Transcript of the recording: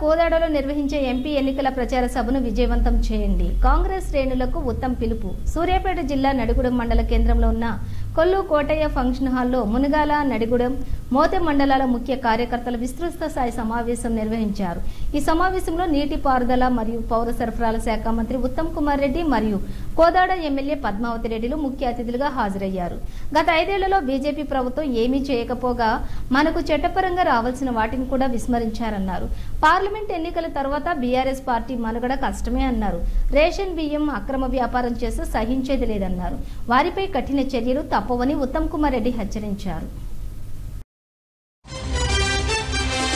కోదాడలో నిర్వహించే ఎంపీ ఎన్నికల ప్రచార సభను విజయవంతం చేయండి కాంగ్రెస్ శ్రేణులకు ఉత్తమ్ పిలుపు సూర్యాపేట జిల్లా నడిగూడెం మండల కేంద్రంలో ఉన్న కొల్లు కోటయ్య ఫంక్షన్ హాల్లో మునగాల నడిగూడెం మోతె మండలాల ముఖ్య కార్యకర్తల విస్తృత స్థాయి సమావేశం నిర్వహించారు ఈ సమావేశంలో నీటిపారుదల మరియు పౌర సరఫరాల శాఖ మంత్రి ఉత్తమ్ కుమార్ రెడ్డి మరియు కోదాడ ఎమ్మెల్యే పద్మావతి రెడ్డిలు ముఖ్య అతిథులుగా హాజరయ్యారు గత ఐదేళ్లలో బీజేపీ ప్రభుత్వం ఏమీ చేయకపోగా మనకు చట్టపరంగా రావాల్సిన వాటిని కూడా విస్మరించారన్నారు పార్లమెంట్ ఎన్నికల తర్వాత బీఆర్ఎస్ పార్టీ మనుగడ కష్టమే అన్నారు రేషన్ బియ్యం అక్రమ వ్యాపారం చేస్తే సహించేది లేదన్నారు వారిపై కఠిన చర్యలు తప్పవని ఉత్తమ్ కుమార్ రెడ్డి హెచ్చరించారు